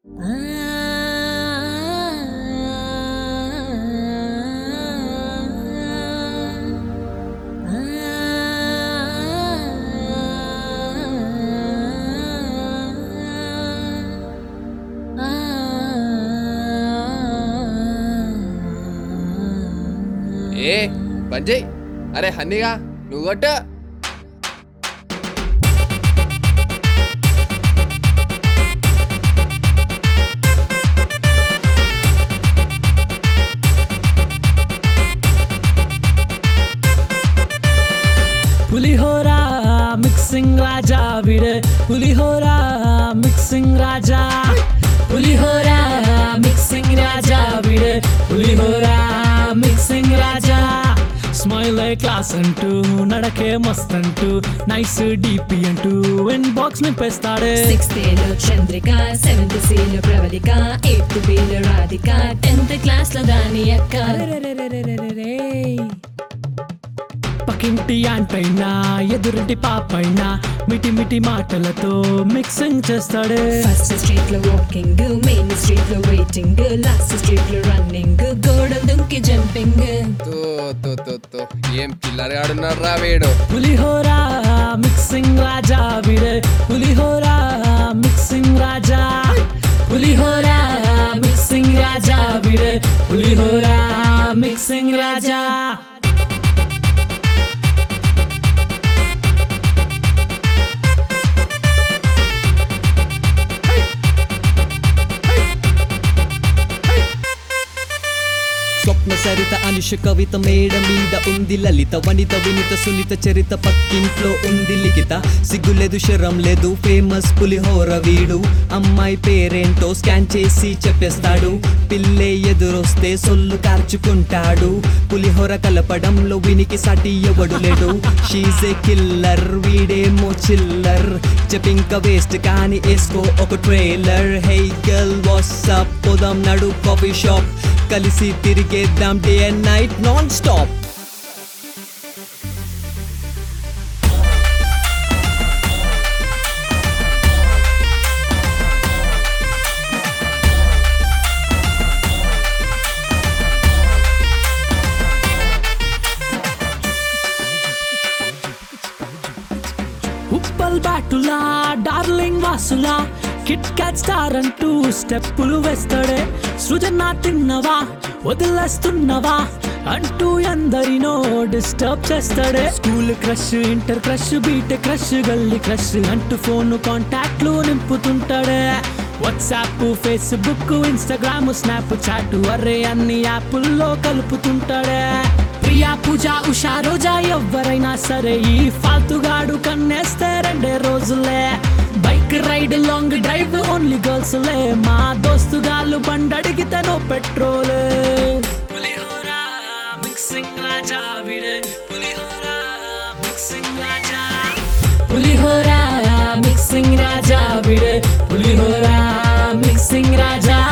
ఏ బంజయ్ అరే హన్నీగా నువ్వు కొట్టు పులిహోర మిక్సింగ్ రాజా విడే పులిహోర మిక్సింగ్ రాజా పులిహోర మిక్సింగ్ రాజా విడే పులిహోర మిక్సింగ్ రాజా స్మైల్ క్లాస్ అంటూ నడకే మస్త్ అంటూ నైస్ డిపి అంటూ ఇన్ బాక్స్ నింపేస్తాడే సిక్స్త్ లో చంద్రిక సెవెంత్ సి లో ప్రవళిక ఎయిత్ బి లో రాధిక టెన్త్ క్లాస్ లో దాని అక్క పక్కింటి అంటైనా ఎదురింటి పాపైనా మిటి మిటి మాటలతో మిక్సింగ్ చేస్తాడే ఫస్ట్ స్ట్రీట్ లో వాకింగ్ మెయిన్ స్ట్రీట్ లో వెయిటింగ్ లాస్ట్ స్ట్రీట్ లో రన్నింగ్ గోడలు దుంకి జంపింగ్ తో తో తో తో ఏం పిల్లగాడున్నాడు రా వీడు పులిహోర మిక్సింగ్ రాజా విడే పులిహోర మిక్సింగ్ రాజా పులిహోర మిక్సింగ్ రాజా విడే పులిహోర మిక్సింగ్ రాజా స్వప్న సరిత అనుష కవిత మేడ మీద ఉంది లలిత వనిత వినిత సునిత చరిత పక్కింట్లో ఉంది లిఖిత సిగ్గులేదు శరం లేదు ఫేమస్ పులిహోర వీడు అమ్మాయి పేరేంటో స్కాన్ చేసి చెప్పేస్తాడు పిల్లే ఎదురొస్తే సొల్లు కార్చుకుంటాడు పులిహోర కలపడంలో వినికి సాటి ఎవడు లేడు షీజ్ ఏ కిల్లర్ వీడేమో చిల్లర్ చెప్పింక వేస్ట్ కానీ వేసుకో ఒక ట్రైలర్ హై గర్ల్ వాట్సాప్ పోదాం నడు కాఫీ షాప్ కలిసి తిరిగేద్దాం day and night non stop Uppal బాటులా డార్లింగ్ వాసులా కిట్ క్యాట్ స్టార్ అంటూ స్టెప్పులు వేస్తాడే సృజన తిన్నవా వదిలేస్తున్నవా అంటూ ఎందరినో డిస్టర్బ్ చేస్తాడే school crush inter crush beat crush గల్లీ క్రష్ అంటూ ఫోన్ కాంటాక్ట్లు నింపుతుంటాడే WhatsApp Facebook Instagram Snapchat అరే అన్ని యాపుల్లో కలుపుతుంటాడే ప్రియా పూజ ఉషా రోజా ఎవరైనా సరే ఈ ఫాల్తుగాడు కన్నేస్తే రెండే రోజులే bike ride long drive only girls లే మా దోస్తుగాళ్ళు బండడిగితే నో పెట్రోల్ పులిహోర మిక్సింగ్ రాజా విడే పులిహోర మిక్సింగ్ రాజా పులిహోర మిక్సింగ్ రాజా విడే పులిహోర మిక్సింగ్ రాజా